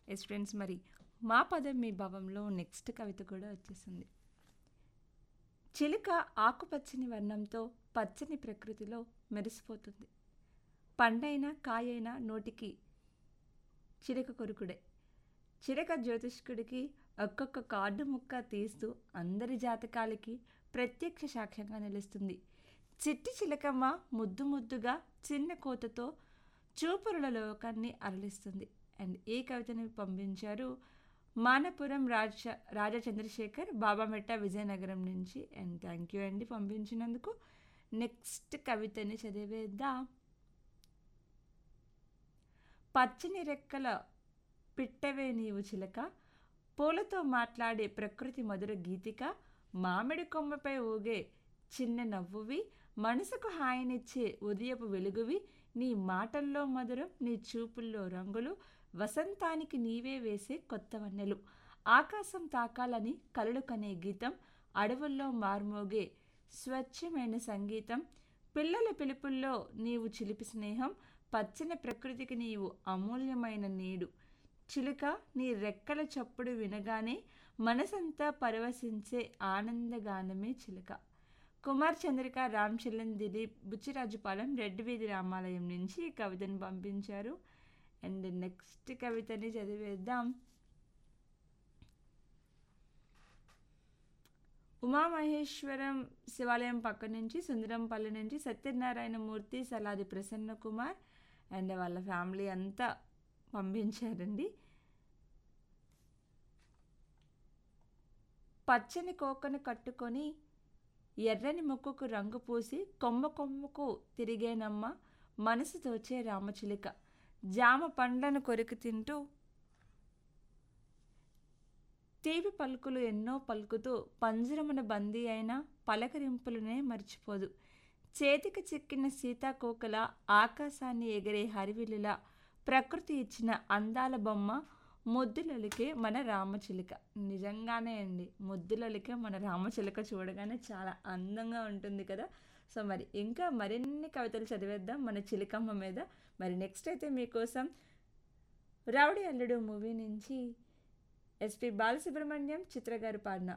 yes friends మరి మా పదం మీ భావంలో నెక్స్ట్ కవిత కూడా వచ్చేసింది చిలుక ఆకుపచ్చని వర్ణంతో పచ్చని ప్రకృతిలో మెరిసిపోతుంది పండైనా కాయైనా నోటికి చిలుక కొరుకుడే చిలక జ్యోతిష్కుడికి ఒక్కొక్క కార్డు ముక్క తీస్తూ అందరి జాతకాలకి ప్రత్యక్ష సాక్ష్యంగా నిలుస్తుంది చిట్టి చిలకమ్మ ముద్దు ముద్దుగా చిన్న కోతతో చూపురుల లోకాన్ని అరలిస్తుంది అండ్ ఈ కవితని పంపించారు మానపురం రాజ రాజా చంద్రశేఖర్ బాబామెట్ట విజయనగరం నుంచి అండ్ థ్యాంక్ యూ అండి పంపించినందుకు నెక్స్ట్ కవితని చదివేద్దాం పచ్చని రెక్కల పిట్టవే నీవు చిలక పూలతో మాట్లాడే ప్రకృతి మధుర గీతిక మామిడి కొమ్మపై ఊగే చిన్న నవ్వువి మనసుకు హాయినిచ్చే ఉదయపు వెలుగువి నీ మాటల్లో మధురం నీ చూపుల్లో రంగులు వసంతానికి నీవే వేసే కొత్త వన్నెలు ఆకాశం తాకాలని కలలు కనే గీతం అడవుల్లో మార్మోగే స్వచ్ఛమైన సంగీతం పిల్లల పిలుపుల్లో నీవు చిలిపి స్నేహం పచ్చని ప్రకృతికి నీవు అమూల్యమైన నీడు చిలుక నీ రెక్కల చప్పుడు వినగానే మనసంతా పరవశించే ఆనందగానమే చిలుక కుమార్ చంద్రిక రామ్ చరణ్ దిలీప్ బుచ్చిరాజుపాలెం రెడ్డి వీధి రామాలయం నుంచి ఈ కవితను పంపించారు అండ్ నెక్స్ట్ కవితని చదివేద్దాం ఉమామహేశ్వరం శివాలయం పక్క నుంచి సుందరంపల్లి నుంచి సత్యనారాయణ మూర్తి సలాది ప్రసన్న కుమార్ అండ్ వాళ్ళ ఫ్యామిలీ అంతా పంపించారండి పచ్చని కోకను కట్టుకొని ఎర్రని ముక్కుకు రంగు పూసి కొమ్మ కొమ్మకు తిరిగేనమ్మ మనసు తోచే రామచిలుక జామ పండ్లను కొరికి తింటూ తీపి పలుకులు ఎన్నో పలుకుతూ పంజరమున బందీ అయిన పలకరింపులనే మర్చిపోదు చేతికి చిక్కిన సీతాకోకల ఆకాశాన్ని ఎగిరే హరివిలులా ప్రకృతి ఇచ్చిన అందాల బొమ్మ ముద్దులలికే మన రామచిలుక నిజంగానే అండి ముద్దులలికే మన రామచిలుక చూడగానే చాలా అందంగా ఉంటుంది కదా సో మరి ఇంకా మరిన్ని కవితలు చదివేద్దాం మన చిలుకమ్మ మీద మరి నెక్స్ట్ అయితే మీకోసం రౌడీ అల్లుడు మూవీ నుంచి ఎస్పి బాలసుబ్రహ్మణ్యం చిత్ర గారు పాడిన